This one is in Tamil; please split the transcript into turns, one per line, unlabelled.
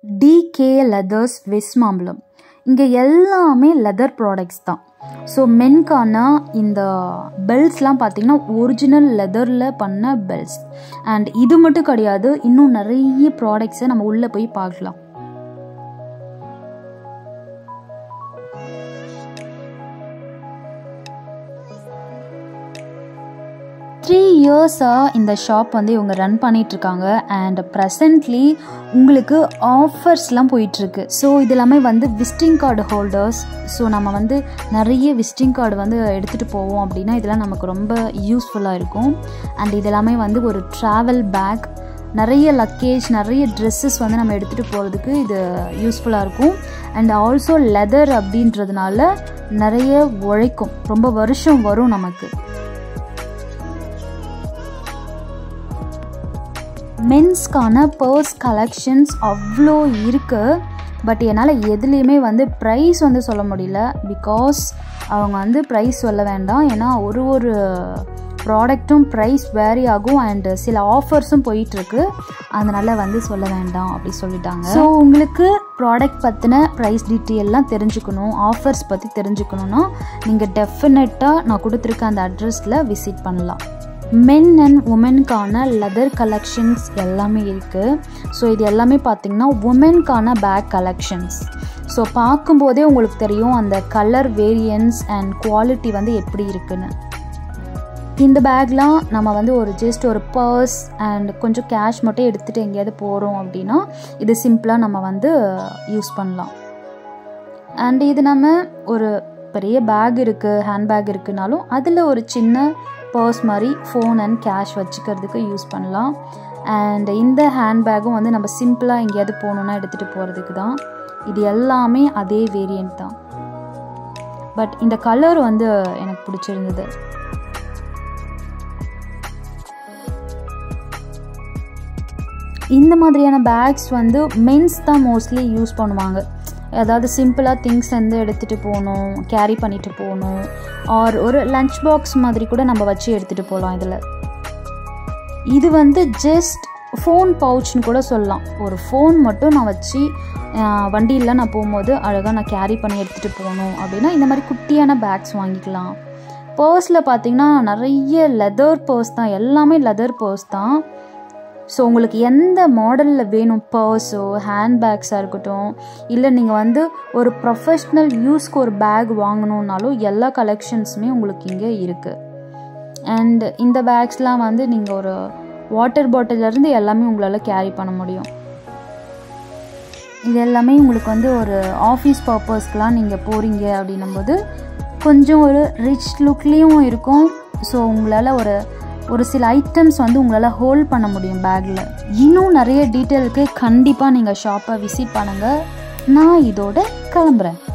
டிகே லெதர்ஸ் வெஸ்ட் மாம்பலம் இங்கே எல்லாமே லெதர் ப்ராடக்ட்ஸ் தான் ஸோ மென்கான இந்த பெல்ட்ஸ்லாம் பார்த்தீங்கன்னா ஒரிஜினல் லெதரில் பண்ண பெல்ட்ஸ் அண்ட் இது மட்டும் கிடையாது இன்னும் நிறைய ப்ராடக்ட்ஸை நம்ம உள்ளே போய் பார்க்கலாம் த்ரீ இயர்ஸாக இந்த ஷாப் வந்து இவங்க ரன் பண்ணிகிட்ருக்காங்க அண்ட் ப்ரெசண்ட்லி உங்களுக்கு ஆஃபர்ஸ்லாம் போயிட்டுருக்கு ஸோ இது எல்லாமே வந்து விசிட்டிங் கார்டு ஹோல்டர்ஸ் ஸோ நம்ம வந்து நிறைய விசிட்டிங் கார்டு வந்து எடுத்துகிட்டு போவோம் அப்படின்னா இதெல்லாம் நமக்கு ரொம்ப யூஸ்ஃபுல்லாக இருக்கும் அண்ட் இது எல்லாமே வந்து ஒரு ட்ராவல் பேக் நிறைய லக்கேஜ் நிறைய ட்ரெஸ்ஸஸ் வந்து நம்ம எடுத்துகிட்டு போகிறதுக்கு இது யூஸ்ஃபுல்லாக இருக்கும் அண்ட் ஆல்சோ லெதர் அப்படின்றதுனால நிறைய உழைக்கும் ரொம்ப வருஷம் வரும் நமக்கு மென்ஸ்க்கான பர்ஸ் கலெக்ஷன்ஸ் அவ்வளோ இருக்குது பட் என்னால் எதுலேயுமே வந்து ப்ரைஸ் வந்து சொல்ல முடியல பிகாஸ் அவங்க வந்து ப்ரைஸ் சொல்ல வேண்டாம் ஏன்னா ஒரு ஒரு ப்ராடக்ட்டும் ப்ரைஸ் வேரி ஆகும் அண்டு சில ஆஃபர்ஸும் போயிட்டுருக்கு அதனால் வந்து சொல்ல வேண்டாம் அப்படி சொல்லிட்டாங்க ஸோ உங்களுக்கு ப்ராடக்ட் பற்றின ப்ரைஸ் டீட்டெயில்லாம் தெரிஞ்சுக்கணும் ஆஃபர்ஸ் பற்றி தெரிஞ்சுக்கணுன்னா நீங்கள் டெஃபினட்டாக நான் கொடுத்துருக்க அந்த அட்ரஸில் விசிட் பண்ணலாம் மென் அண்ட் உமனுக்கான லெதர் கலெக்ஷன்ஸ் எல்லாமே இருக்குது ஸோ இது எல்லாமே பார்த்திங்கன்னா உமனுக்கான பேக் கலெக்ஷன்ஸ் ஸோ பார்க்கும்போதே உங்களுக்கு தெரியும் அந்த கலர் வேரியன்ஸ் அண்ட் குவாலிட்டி வந்து எப்படி இருக்குன்னு இந்த பேக்லாம் நம்ம வந்து ஒரு ஜஸ்ட் ஒரு பர்ஸ் அண்ட் கொஞ்சம் கேஷ் மட்டும் எடுத்துகிட்டு எங்கேயாவது போகிறோம் அப்படின்னா இது சிம்பிளாக நம்ம வந்து யூஸ் பண்ணலாம் அண்ட் இது நம்ம ஒரு பெரிய பேக் இருக்குது ஹேண்ட் பேக் இருக்குனாலும் அதில் ஒரு சின்ன பர்ஸ் மாதிரி ஃபோன் அண்ட் கேஷ் வச்சுக்கிறதுக்கு யூஸ் பண்ணலாம் அண்ட் இந்த ஹேண்ட்பேக்கும் வந்து நம்ம சிம்பிளாக எங்கேயாவது போகணுன்னா எடுத்துகிட்டு போகிறதுக்கு தான் இது எல்லாமே அதே வேரியண்ட் தான் பட் இந்த கலர் வந்து எனக்கு பிடிச்சிருந்தது இந்த மாதிரியான பேக்ஸ் வந்து மென்ஸ் தான் மோஸ்ட்லி யூஸ் பண்ணுவாங்க அதாவது சிம்பிளாக திங்ஸ் வந்து எடுத்துகிட்டு போகணும் கேரி பண்ணிட்டு போகணும் ஆர் ஒரு லஞ்ச் பாக்ஸ் மாதிரி கூட நம்ம வச்சு எடுத்துகிட்டு போகலாம் இதில் இது வந்து ஜஸ்ட் ஃபோன் பவுச்னு கூட சொல்லலாம் ஒரு ஃபோன் மட்டும் நான் வச்சு வண்டியில் நான் போகும்போது அழகாக நான் கேரி பண்ணி எடுத்துகிட்டு போகணும் அப்படின்னா இந்த மாதிரி குட்டியான பேக்ஸ் வாங்கிக்கலாம் பர்ஸில் பார்த்திங்கன்னா நிறைய லெதர் பர்ஸ் தான் எல்லாமே லெதர் பர்ஸ் தான் ஸோ உங்களுக்கு எந்த மாடலில் வேணும் பர்ஸோ ஹேண்ட்பேக்ஸாக இருக்கட்டும் இல்லை நீங்கள் வந்து ஒரு ப்ரொஃபஷ்னல் யூஸ்க்கு ஒரு பேக் வாங்கணுன்னாலும் எல்லா கலெக்ஷன்ஸுமே உங்களுக்கு இங்கே இருக்குது அண்ட் இந்த பேக்ஸ்லாம் வந்து நீங்கள் ஒரு வாட்டர் பாட்டிலேருந்து எல்லாமே உங்களால் கேரி பண்ண முடியும் இது எல்லாமே உங்களுக்கு வந்து ஒரு ஆஃபீஸ் பர்பஸ்க்கெலாம் நீங்கள் போகிறீங்க அப்படின்னும்போது கொஞ்சம் ஒரு ரிச் லுக்லேயும் இருக்கும் ஸோ உங்களால் ஒரு ஒரு சில ஐட்டம்ஸ் வந்து உங்களால் ஹோல்ட் பண்ண முடியும் பேக்கில் இன்னும் நிறைய டீட்டெயிலுக்கு கண்டிப்பாக நீங்கள் ஷாப்பை விசிட் பண்ணுங்கள் நான் இதோட கிளம்புறேன்